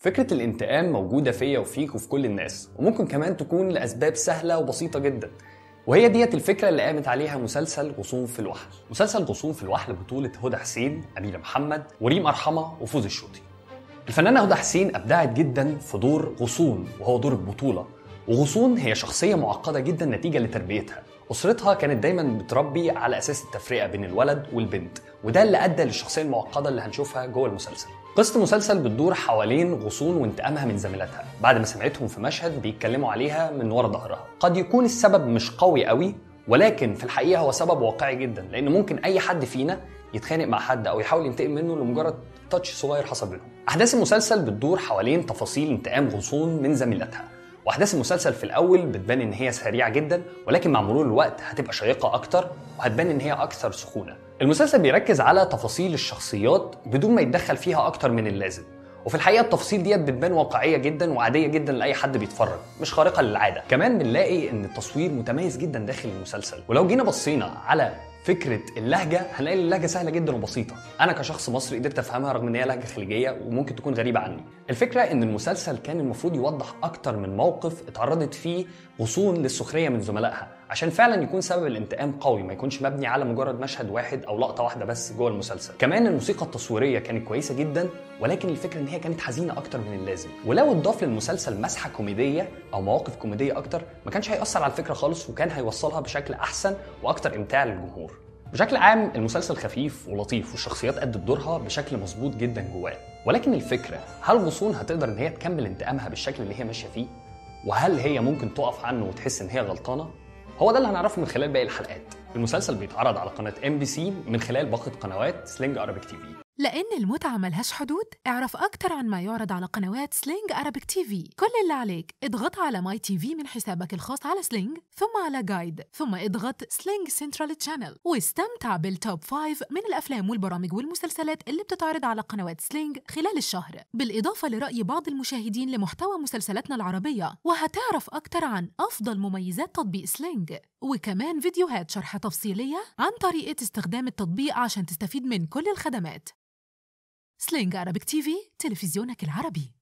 فكرة الانتقام موجودة فيا وفيك وفي كل الناس وممكن كمان تكون لأسباب سهلة وبسيطة جدا وهي ديت الفكرة اللي قامت عليها مسلسل غصون في الوحل مسلسل غصون في الوحل بطولة هدى حسين أميرة محمد وريم أرحمة وفوز الشوطي الفنانة هدى حسين أبدعت جدا في دور غصون وهو دور البطولة وغصون هي شخصية معقدة جدا نتيجة لتربيتها أسرتها كانت دايما بتربي على أساس التفرقة بين الولد والبنت وده اللي أدى للشخصية المعقدة اللي هنشوفها جوه المسلسل قصة المسلسل بتدور حوالين غصون وانتقامها من زميلاتها بعد ما سمعتهم في مشهد بيتكلموا عليها من ورا ظهرها قد يكون السبب مش قوي قوي ولكن في الحقيقة هو سبب واقعي جدا لأن ممكن أي حد فينا يتخانق مع حد أو يحاول ينتقم منه لمجرد تاتش صغير حصل بينهم أحداث المسلسل بتدور حوالين تفاصيل انتقام غصون من زميلاتها واحداث المسلسل في الاول بتبان ان هي سريعه جدا ولكن مع مرور الوقت هتبقى شيقه اكتر وهتبان ان هي اكثر سخونه المسلسل بيركز على تفاصيل الشخصيات بدون ما يتدخل فيها اكتر من اللازم وفي الحقيقه التفاصيل ديت بتبان واقعيه جدا وعاديه جدا لاي حد بيتفرج مش خارقه للعاده كمان بنلاقي ان التصوير متميز جدا داخل المسلسل ولو جينا بصينا على فكره اللهجه هنلاقي اللهجه سهله جدا وبسيطه انا كشخص مصري قدرت افهمها رغم ان هي لهجه خليجيه وممكن تكون غريبه عني الفكره ان المسلسل كان المفروض يوضح اكتر من موقف اتعرضت فيه غصون للسخريه من زملائها عشان فعلا يكون سبب الانتقام قوي ما يكونش مبني على مجرد مشهد واحد او لقطه واحده بس جوه المسلسل كمان الموسيقى التصويريه كانت كويسه جدا ولكن الفكره ان هي كانت حزينه اكتر من اللازم ولو اتضاف للمسلسل مسحه كوميديه او مواقف كوميديه اكتر ما كانش هيأثر على الفكره خالص وكان هيوصلها بشكل احسن واكتر امتاع للجمهور بشكل عام المسلسل خفيف ولطيف والشخصيات أدت دورها بشكل مظبوط جدا جواه ولكن الفكرة هل غصون هتقدر ان هي تكمل انتقامها بالشكل اللي هي ماشية فيه وهل هي ممكن تقف عنه وتحس ان هي غلطانة هو ده اللي هنعرفه من خلال باقي الحلقات المسلسل بيتعرض على قناة ام بي سي من خلال باقة قنوات سلينج ارابيك تي في لأن المتعة ملهاش حدود اعرف أكتر عن ما يعرض على قنوات سلينج أرابيك تي في كل اللي عليك اضغط على ماي تي في من حسابك الخاص على سلينج ثم على جايد ثم اضغط سلينج سنترال تشانل واستمتع بالتوب فايف من الأفلام والبرامج والمسلسلات اللي بتتعرض على قنوات سلينج خلال الشهر بالإضافة لرأي بعض المشاهدين لمحتوى مسلسلاتنا العربية وهتعرف أكتر عن أفضل مميزات تطبيق سلينج وكمان فيديوهات شرح تفصيلية عن طريقة استخدام التطبيق عشان تستفيد من كل الخدمات سلينج عربيك تي في تلفزيونك العربي